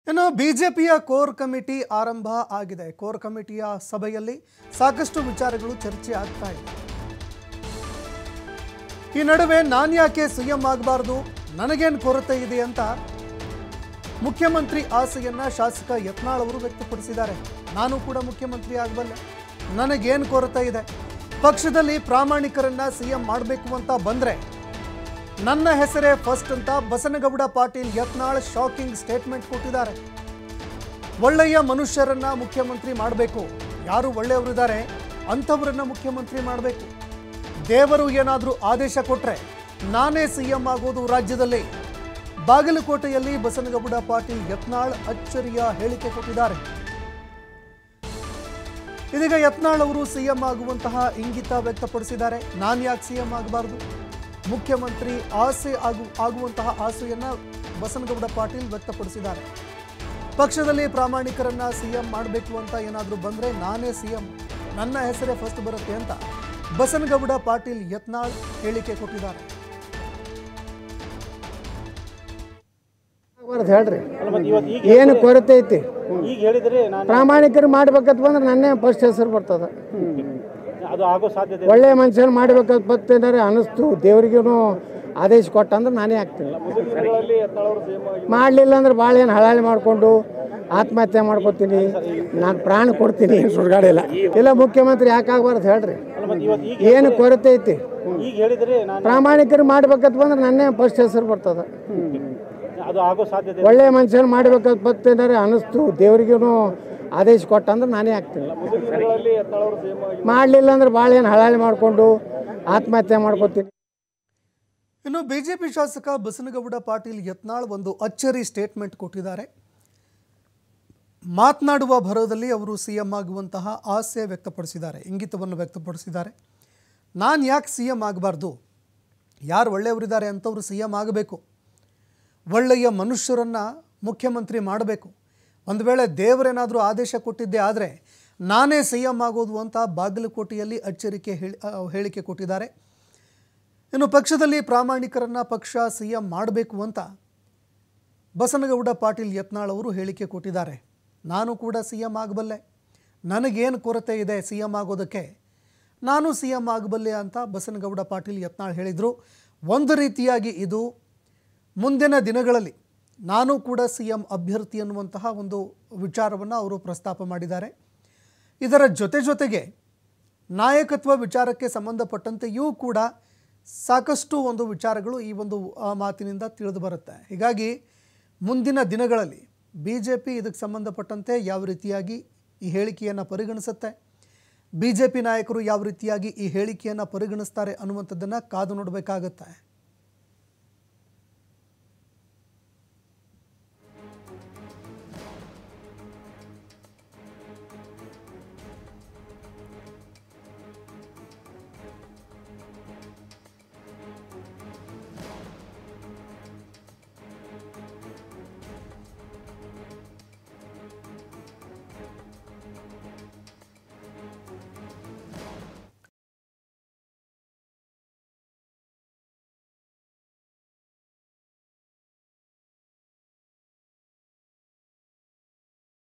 ಇನ್ನು ಬಿಜೆಪಿಯ core committee ಆರಂಭ ಆಗಿದೆ ಕೋರ್ ಕಮಿಟಿಯ ಸಭೆಯಲ್ಲಿ ಸಾಕಷ್ಟು ವಿಚಾರಗಳು ಚರ್ಚೆ ಆಗ್ತಾ ಇದೆ ಈ ನಡುವೆ ನಾನು ಯಾಕೆ ಸಿಎಂ ಆಗಬಾರ್ದು ನನಗೇನು ಕೊರತೆ ಇದೆ ಅಂತ ಮುಖ್ಯಮಂತ್ರಿ ಆಸೆಯನ್ನ ಶಾಸಕ ಯತ್ನಾಳ್ ಅವರು ವ್ಯಕ್ತಪಡಿಸಿದ್ದಾರೆ ನಾನು ಕೂಡ ಮುಖ್ಯಮಂತ್ರಿ ಆಗಬಲ್ಲೆ ನನಗೇನು ಕೊರತೆ ಇದೆ ಪಕ್ಷದಲ್ಲಿ ಪ್ರಾಮಾಣಿಕರನ್ನ ಸಿಎಂ ಮಾಡಬೇಕು ಅಂತ ಬಂದ್ರೆ ನನ್ನ ಹೆಸರೇ ಫಸ್ಟ್ ಅಂತ ಬಸನಗೌಡ ಪಾಟೀಲ್ ಯತ್ನಾಳ್ ಶಾಕಿಂಗ್ ಸ್ಟೇಟ್ಮೆಂಟ್ ಕೊಟ್ಟಿದ್ದಾರೆ ಒಳ್ಳೆಯ ಮನುಷ್ಯರನ್ನ ಮುಖ್ಯಮಂತ್ರಿ ಮಾಡಬೇಕು ಯಾರು ಒಳ್ಳೆಯವರಿದ್ದಾರೆ ಅಂಥವರನ್ನ ಮುಖ್ಯಮಂತ್ರಿ ಮಾಡಬೇಕು ದೇವರು ಏನಾದರೂ ಆದೇಶ ಕೊಟ್ರೆ ನಾನೇ ಸಿಎಂ ಆಗೋದು ರಾಜ್ಯದಲ್ಲಿ ಬಾಗಲಕೋಟೆಯಲ್ಲಿ ಬಸನಗೌಡ ಪಾಟೀಲ್ ಯತ್ನಾಳ್ ಅಚ್ಚರಿಯ ಹೇಳಿಕೆ ಕೊಟ್ಟಿದ್ದಾರೆ ಇದೀಗ ಯತ್ನಾಳ್ ಅವರು ಸಿಎಂ ಆಗುವಂತಹ ಇಂಗಿತ ವ್ಯಕ್ತಪಡಿಸಿದ್ದಾರೆ ನಾನು ಯಾಕೆ ಸಿಎಂ ಆಗಬಾರ್ದು ಮುಖ್ಯಮಂತ್ರಿ ಆಸೆ ಆಗು ಆಗುವಂತಹ ಆಸೆಯನ್ನ ಬಸನಗೌಡ ಪಾಟೀಲ್ ವ್ಯಕ್ತಪಡಿಸಿದ್ದಾರೆ ಪಕ್ಷದಲ್ಲಿ ಪ್ರಾಮಾಣಿಕರನ್ನ ಸಿಎಂ ಮಾಡಬೇಕು ಅಂತ ಏನಾದರೂ ಬಂದರೆ ನಾನೇ ಸಿಎಂ ನನ್ನ ಹೆಸರೇ ಫಸ್ಟ್ ಬರುತ್ತೆ ಅಂತ ಬಸನಗೌಡ ಪಾಟೀಲ್ ಯತ್ನಾಳ್ ಹೇಳಿಕೆ ಕೊಟ್ಟಿದ್ದಾರೆ ಆಗ್ಬಾರ್ದು ಹೇಳ್ರಿ ಅಲ್ಲ ಮತ್ತೆ ಇವತ್ತು ಈಗ ಏನು ಕೊರತೆ ಐತಿ ಈಗ ಹೇಳಿದ್ರೆ ನಾನು ಪ್ರಾಮಾಣಿಕರು ಮಾಡ್ಬೇಕಂತ ಬಂದ್ರೆ ನನ್ನೇ ಫಸ್ಟ್ ಹೆಸರು ಬರ್ತದ ಅದು ಆಗೋ ಸಾಧ್ಯತೆ ಒಳ್ಳೆ ಮನುಷ್ಯರು ಮಾಡ್ಬೇಕಂತ ಬರ್ತೇನಾರೆ ಅನಿಸ್ತು ದೇವ್ರಿಗೂ ಆದೇಶ ಕೊಟ್ಟ ಅಂದ್ರೆ ನಾನೇ ಆಗ್ತೀನಿ ಮುಂದಿನ ದಿನಗಳಲ್ಲಿ ಯತ್ನಾಳವರು ಸಿಎಂ ಆಗಿ ಮಾಡಲಿಲ್ಲ ಅಂದ್ರೆ ಭಾಳ ಏನು ಹಳಾಳಿ ಮಾಡಿಕೊಂಡು ಆತ್ಮಹತ್ಯೆ ಮಾಡ್ಕೊತೀನಿ ನಾನು ಪ್ರಾಣ ಕೊಡ್ತೀನಿ ಏನು ಸುಡ್ಗಾಡಿಲ್ಲ ಇಲ್ಲ ಮುಖ್ಯಮಂತ್ರಿ ಯಾಕೆ ಆಗ್ಬಾರ್ದು ಹೇಳ್ರಿ ಅಲ್ಲ ಮತ್ತೆ ಇವತ್ತು ಈಗ ಏನು ಕೊರತೆ ಐತಿ ಈಗ ಹೇಳಿದ್ರೆ ನಾನು ಪ್ರಾಮಾಣಿಕರು ಮಾಡ್ಬೇಕಂತ ಬಂದ್ರೆ ನನ್ನೇ ಫಸ್ಟ್ ಹೆಸರು ಬರ್ತದ ಅದು ಆಗೋ ಸಾಧ್ಯತೆ ಒಳ್ಳೆ ಮನುಷ್ಯರು ಮಾಡ್ಬೇಕಂತ ಬರ್ತೇನಾರೆ ಅನಿಸ್ತು ದೇವ್ರಿಗೂ ಆದೇಶ ಕೊಟ್ಟ ಅಂದ್ರೆ ನಾನೇ ಆಗ್ತೀನಿ ಮುಂದಿನ ದಿನಗಳಲ್ಲಿ ಯತ್ನಾಳವರು ಸಿಎಂ ಆಗಿ ಮಾಡಲಿಲ್ಲ ಅಂದ್ರೆ ಭಾಳ ಏನು ಹಳಾಳಿ ಮಾಡಿಕೊಂಡು ಆತ್ಮಹತ್ಯೆ ಮಾಡ್ಕೊತೀನಿ ಇನ್ನು ಬಿಜೆಪಿ ಶಾಸಕ ಬಸನಗೌಡ ಪಾಟೀಲ್ ಯತ್ನಾಳ್ ಒಂದು ಅಚ್ಚರಿ ಸ್ಟೇಟ್ಮೆಂಟ್ ಕೊಟ್ಟಿದ್ದಾರೆ ಮಾತನಾಡುವ ಭರದಲ್ಲಿ ಅವರು ಸಿ ಎಂ ಆಗುವಂತಹ ಆಸೆ ವ್ಯಕ್ತಪಡಿಸಿದ್ದಾರೆ ಇಂಗಿತವನ್ನು ವ್ಯಕ್ತಪಡಿಸಿದ್ದಾರೆ ನಾನು ಯಾಕೆ ಸಿ ಎಂ ಆಗಬಾರ್ದು ಯಾರು ಒಳ್ಳೆಯವರಿದ್ದಾರೆ ಅಂಥವ್ರು ಸಿ ಎಂ ಆಗಬೇಕು ಒಳ್ಳೆಯ ಮನುಷ್ಯರನ್ನು ಮುಖ್ಯಮಂತ್ರಿ ಮಾಡಬೇಕು ಒಂದು ವೇಳೆ ದೇವರೇನಾದರೂ ಆದೇಶ ಕೊಟ್ಟಿದ್ದೇ ಆದರೆ ನಾನೇ ಸಿ ಎಂ ಆಗೋದು ಅಂತ ಬಾಗಲಕೋಟೆಯಲ್ಲಿ ಅಚ್ಚರಿಕೆ ಹೇಳಿ ಆ, ಹೇಳಿಕೆ ಕೊಟ್ಟಿದ್ದಾರೆ ಇನ್ನು ಪಕ್ಷದಲ್ಲಿ ಪ್ರಾಮಾಣಿಕರನ್ನ ಪಕ್ಷ ಸಿ ಎಂ ಮಾಡಬೇಕು ಅಂತ ಬಸನಗೌಡ ಪಾಟೀಲ್ ಯತ್ನಾಳ್ ಅವರು ಹೇಳಿಕೆ ಕೊಟ್ಟಿದ್ದಾರೆ ನಾನು ಕೂಡ ಸಿ ಎಂ ಆಗಬಲ್ಲೆ ನನಗೇನು ಕೊರತೆ ಇದೆ ಸಿ ಎಂ ಆಗೋದಕ್ಕೆ ನಾನು ಸಿ ಎಂ ಆಗಬಲ್ಲೆ ಅಂತ ಬಸನಗೌಡ ಪಾಟೀಲ್ ಯತ್ನಾಳ್ ಹೇಳಿದರು ಒಂದು ರೀತಿಯಾಗಿ ಇದು ಮುಂದಿನ ದಿನಗಳಲ್ಲಿ ನಾನು ಕೂಡ ಸಿ ಎಂ ಅಭ್ಯರ್ಥಿ ಅನ್ನುವಂತಹ ಒಂದು ವಿಚಾರವನ್ನು ಅವರು ಪ್ರಸ್ತಾಪ ಮಾಡಿದ್ದಾರೆ ಇದರ ಜೊತೆ ಜೊತೆಗೆ ನಾಯಕತ್ವ ವಿಚಾರಕ್ಕೆ ಸಂಬಂಧಪಟ್ಟಂತೆಯೂ ಕೂಡ ಸಾಕಷ್ಟು ಒಂದು ವಿಚಾರಗಳು ಈ ಒಂದು ಆ, ಮಾತಿನಿಂದ ತಿಳಿದು ಬರುತ್ತೆ ಹೀಗಾಗಿ ಮುಂದಿನ ದಿನಗಳಲ್ಲಿ ಬಿ ಜೆ ಪಿ ಇದಕ್ಕೆ ಸಂಬಂಧಪಟ್ಟಂತೆ ಯಾವ ರೀತಿಯಾಗಿ ಈ ಹೇಳಿಕೆಯನ್ನು ಪರಿಗಣಿಸುತ್ತೆ ಬಿ ಜೆ ಪಿ ನಾಯಕರು ಯಾವ ರೀತಿಯಾಗಿ ಈ ಹೇಳಿಕೆಯನ್ನು ಪರಿಗಣಿಸ್ತಾರೆ ಅನ್ನುವಂಥದ್ದನ್ನು ಕಾದು ನೋಡಬೇಕಾಗತ್ತೆ